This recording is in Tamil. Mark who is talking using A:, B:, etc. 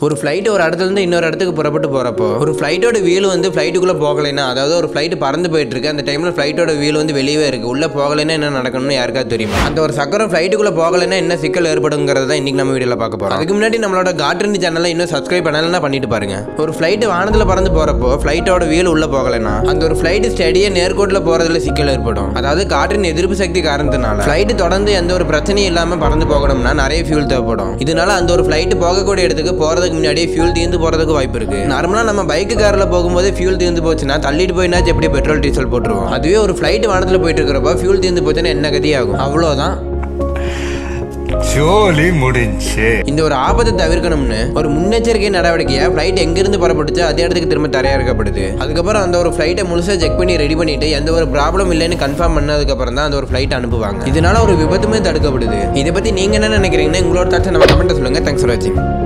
A: ஒரு ஃப்ளைட் ஒரு இடத்துல இருந்து இன்னொரு இடத்துக்கு புறப்பட்டு போறப்போ ஒரு ஃப்ளைட்டோட வீல் வந்து ஃப்ளைட்டுக்குள்ள போகலைன்னா அதாவது ஒரு ஃப்ளைட் பறந்து போயிட்டு இருக்கு அந்த டைம்ல ஃப்ளைட்டோட வீல் வந்து வெளியவே இருக்கு உள்ள போகலைன்னா என்ன நடக்கணும்னு யாருக்காவது தெரியுமா அந்த ஒரு சக்கரம் ஃப்ளைட்டுக்குள்ள போகலைன்னா என்ன சிக்கல் ஏற்படுங்கிறத தான் இன்னைக்கு நம்ம வீடியோல பார்க்க போறோம் அதுக்கு முன்னாடி நம்மளோட காட்ரன் சேனலை இன்னும் சப்ஸ்கிரைப் பண்ணலன்னா பண்ணிட்டு பாருங்க ஒரு ஃப்ளைட் வானத்துல பறந்து போறப்போ ஃப்ளைட்டோட வீல் உள்ள போகலைன்னா அந்த ஒரு ஃப்ளைட் ஸ்டடியா நேர்கோட்டில் போறதுல சிக்கல் ஏற்படும் அதாவது காற்றின் எதிர்ப்பு சக்தி காரணத்தினால ஃப்ளைட் தொடர்ந்து எந்த ஒரு பிரச்சனையும் இல்லாம பறந்து போகணும்னா நிறைய ஃபியூல் தேவைப்படும் இதனால அந்த ஒரு ஃப்ளைட் போகக்கூடிய இடத்துக்கு போறதுக்கு முன்னாடியே ஃபியூல் தீர்ந்து போறதுக்கு வாய்ப்பு இருக்கு நார்மலா நம்ம பைக்கு கார்ல போகும்போது ஃபியூல் தீர்ந்து போச்சுன்னா தள்ளிட்டு போயினாச்சும் எப்படி பெட்ரோல் டீசல் போட்டுருவோம் அதுவே ஒரு ஃப்ளைட் வானத்துல போயிட்டு இருக்கிறப்ப ஃபியூல் தீர்ந்து போச்சுன்னா என்ன கதியாகும் அவ்வளவுதான்
B: ஜோலி முடிஞ்சு
A: இந்த ஒரு ஆபத்தை தவிர்க்கணும்னு ஒரு முன்னெச்சரிக்கை நடவடிக்கையா ஃப்ளைட் எங்கிருந்து புறப்பட்டுச்சோ அதே இடத்துக்கு திரும்ப தரையிறக்கப்படுது அதுக்கப்புறம் அந்த ஒரு ஃப்ளைட்டை முழுசா செக் பண்ணி ரெடி பண்ணிட்டு எந்த ஒரு ப்ராப்ளம் இல்லைன்னு கன்ஃபார்ம் பண்ணதுக்கு அப்புறம் தான் அந்த ஒரு ஃப்ளைட் அனுப்புவாங்க இதனால ஒரு விபத்துமே தடுக்கப்படுது இதை பத்தி நீங்க என்ன நினைக்கிறீங்கன்னா உங்களோட தாட்சை நம்ம கமெண்ட்டை சொல்லுங்க தேங்க்ஸ் ஃபார் வாட்சிங்